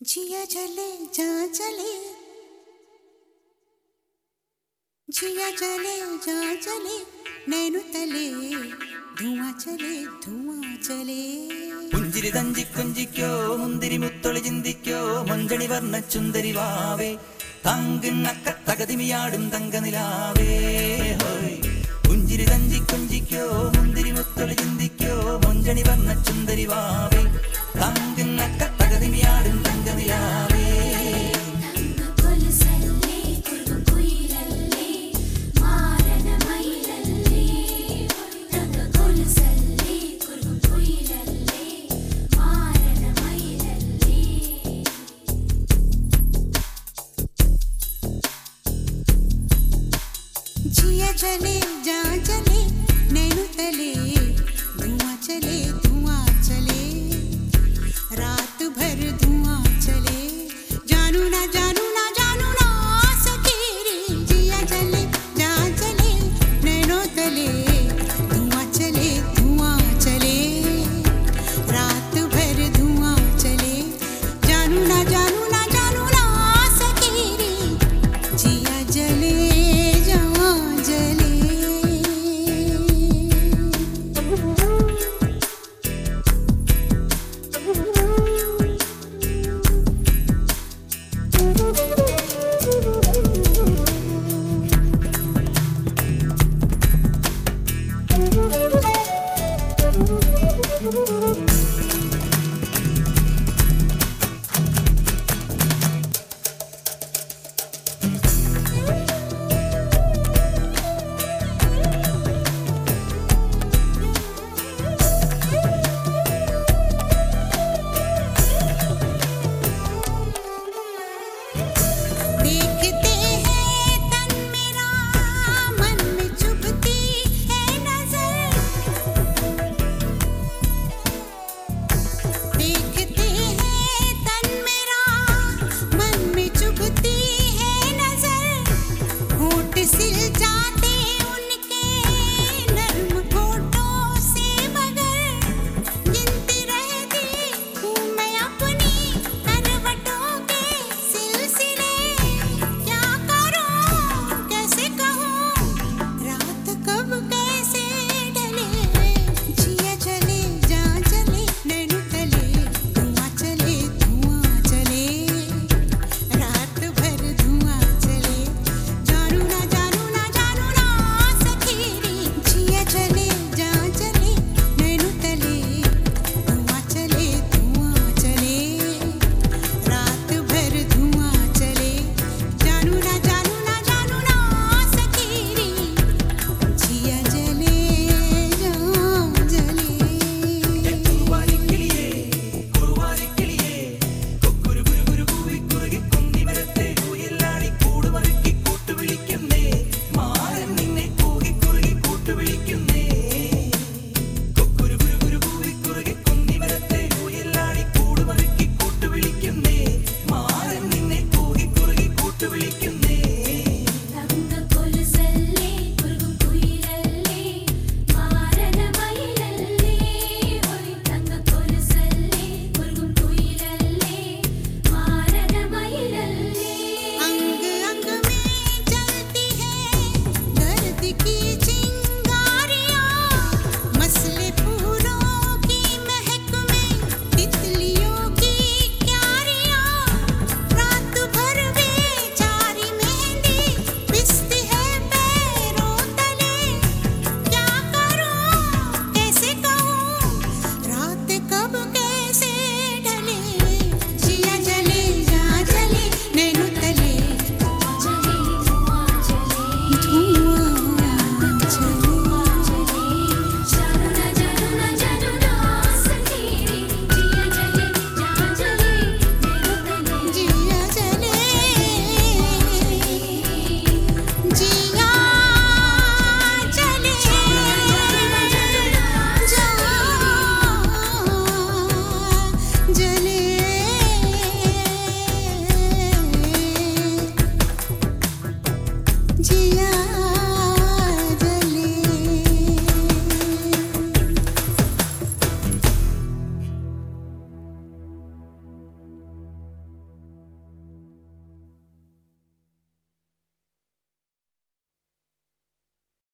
जिया चले जा चले जिया चले जा चले नैनु तले धुआं चले धुआं चले പുഞ്ചിരി തഞ്ചി കൊഞ്ചിക്കോ മുന്തിരി മുത്തൊളി ചിന്തിക്കോ മഞ്ചണി വർണ്ണ ചുന്ദരി വാവേ തങ്കിണ്ണക്ക തകതിമിയാടും തങ്കനിലാവേ ഹോയ് പുഞ്ചിരി തഞ്ചി കൊഞ്ചിക്കോ മുന്തിരി മുത്തൊളി ചിന്തിക്കോ മഞ്ചണി വർണ്ണ ചുന്ദരി വാവേ തങ്കിണ്ണക്ക തകതിമിയാടും തങ്കനിലാവേ കൊലുസല്ലേ കുറുകുയിലല്ലേ മാരണമയിലല്ലേ തങ്ക കൊലുസല്ലേ കുറുകുയിലല്ലേ മാരണമയിലല്ലേ जिया चले जा चले नैनु तले धुआं चले